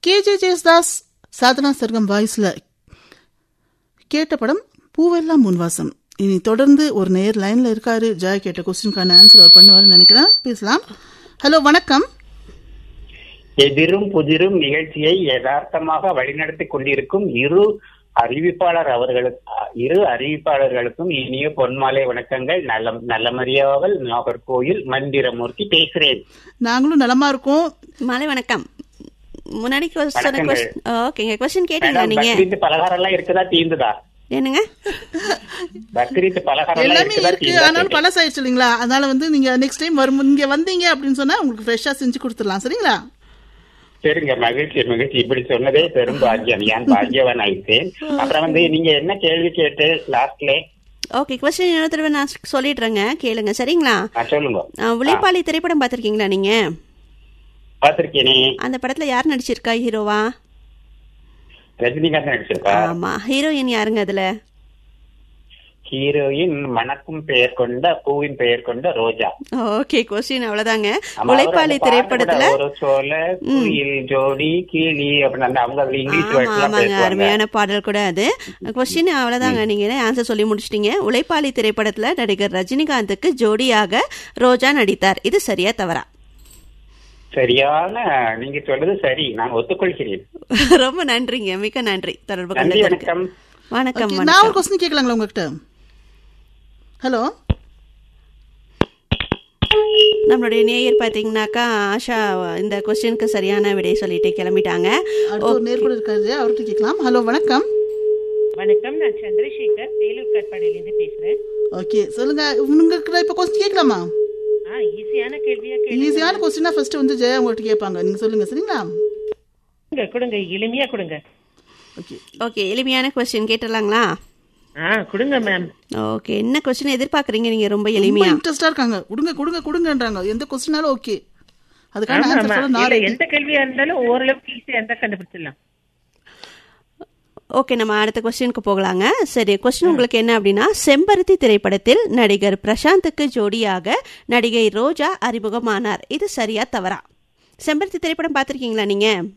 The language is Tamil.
கேஜே ஜெயஸ்தாஸ் சாதனா சர்க்கம் வாய்ஸ்ல கேட்ட படம் பூவெல்லாம் முன்வாசம் இனி தொடர்ந்து ஒரு நேர் லைன்ல இருக்காரு ஜாய் கேட்ட கொஸ்டினுக்கான ஆன்சர் அவர் பண்ணுவாருன்னு நினைக்கிறேன் பேசலாம் ஹலோ வணக்கம் எதிரும் புதிரும் நிகழ்ச்சியை யதார்த்தமாக வழிநடத்தி கொண்டிருக்கும் இரு அறிவிப்பாளர் அவர்களுக்கு இரு அறிவிப்பாளர்களுக்கும் இனிய பொன்மாலை வணக்கங்கள் நல்ல நல்லமரியாவல் நாகர்கோயில் மந்திரமூர்த்தி பேசுறேன் நாங்களும் நலமா இருக்கோம் மாலை வணக்கம் முன்னாடி சொன்ன வணக்கங்கள். கொஸ்டின் ஓகேங்க கொஸ்டின் கேட்டீங்களா மேடம், நீங்க பக்ரீத் பலகாரம் எல்லாம் இருக்குதா தீந்துதா என்னங்க பக்ரீத் பலகாரம் எல்லாம் எல்லாமே இருக்குதா இருக்கு தீந்துதா ஆனாலும் பழசாயிடுச்சு இல்லைங்களா அதனால வந்து நீங்க நெக்ஸ்ட் டைம் வரும் இங்க வந்தீங்க அப்படின்னு சொன்னா உங்களுக்கு ஃப்ரெஷ்ஷா செஞ்சு கொடுத்துடலாம் சரிங்களா சரிங்க மகிழ்ச்சி மகிழ்ச்சி இப்படி சொன்னதே பெரும் பாக்கியம் ஏன் பாக்கியவன் ஆயிட்டேன் அப்புறம் வந்து நீங்க என்ன கேள்வி கேட்டு லாஸ்ட்ல ஓகே கொஸ்டின் இன்னொரு தடவை நான் சொல்லிடுறேங்க கேளுங்க சரிங்களா சொல்லுங்க ஆ, உழைப்பாளி திரைப்படம் பார்த்திருக்கீங்களா நீங்க பாத்திருக்கேனே அந்த படத்துல யார் நடிச்சிருக்கா ஹீரோவா ரஜினிகாந்த் நடிச்சிருக்கா ஆமா ஹீரோயின் யாருங்க அதுல ஹீரோயின் மணக்கும் பெயர் கொண்ட பூவின் பெயர் கொண்ட ரோஜா ஓகே கொஸ்டின் அவ்வளவுதாங்க ஆமா, உழைப்பாளி அவர் அந்த திரைப்படத்துல பாட்டு கூட ஒரு சோல குயில் ஜோடி கிளி அப்படின்னு அந்த அவங்க அதுல இங்கிலீஷ் ஆமா வேர்ட்ஸ்லாம் ஆமாங்க பேசுவாங்க அருமையான பாடல் கூட அது கொஸ்டின் அவ்வளவுதாங்க நீங்க ஆன்சர் சொல்லி முடிச்சிட்டீங்க உழைப்பாளி திரைப்படத்துல நடிகர் ரஜினிகாந்துக்கு ஜோடியாக ரோஜா நடித்தார் இது சரியா தவறா சரியான நீங்க சொல்றது சரி நான் ஒத்துக்கொள்கிறேன் ரொம்ப நன்றிங்க மிக்க நன்றி தொடர்பு நன்றி கொண்டதற்கு வணக்கம் வணக்கம் Okay, நான் ஒரு வணக்கம் கொஸ்டின் கேட்கலாங்களா உங்ககிட்ட ஹலோ நம்மளுடைய நேயர் பாத்தீங்கன்னாக்கா ஆஷா இந்த கொஸ்டினுக்கு சரியான விடை சொல்லிட்டு கிளம்பிட்டாங்க அடுத்து ஒரு நேர் கூட இருக்காரு அவர்கிட்ட கேட்கலாம் ஹலோ வணக்கம் வணக்கம் நான் சந்திரசேகர் வேலூர் கட்பாடியிலிருந்து பேசுறேன் ஓகே சொல்லுங்க உங்களுக்கு இப்ப கொஸ்டின் கேட்கலாமா ஆ ஈஸியான கேள்வியா கேளுங்க ஈஸியான கொஸ்டினா ஃபர்ஸ்ட் வந்து ஜெயா உங்கள்கிட்ட கேட்பாங்க நீங்க சொல்லுங்க சரிங்களா கொடுங்க, கொடுங்க எளிமையா கொடுங்க ஓகே ஓகே எளிமையான கொஸ்டின் கேட்டுடலாங்களா ஆ கொடுங்க மேம் ஓகே என்ன கொஸ்டின் எதிர்பார்க்கறீங்க நீங்க ரொம்ப ரொம்ப எளிமையா இன்ட்ரெஸ்டா இருக்காங்க கொடுங்க கொடுங்க கொடுங்கன்றாங்க எந்த கொஸ்டினாலும் ஓகே அதுக்கான ஆமா ஆன்சர் ஆமா சொல்ல இல்ல நாளைக்கு எந்த கேள்வியா இருந்தாலும் ஓரளவுக்கு ஈஸியா இருந்தா கண்டுபிடிச்சிடலாம் ஓகே நம்ம அடுத்த கொஸ்டினுக்கு போகலாங்க சரி கொஸ்டின் உங்களுக்கு என்ன அப்படின்னா செம்பருத்தி திரைப்படத்தில் நடிகர் பிரசாந்துக்கு ஜோடியாக நடிகை ரோஜா அறிமுகமானார் இது சரியா தவறா செம்பருத்தி திரைப்படம் பார்த்திருக்கீங்களா நீங்க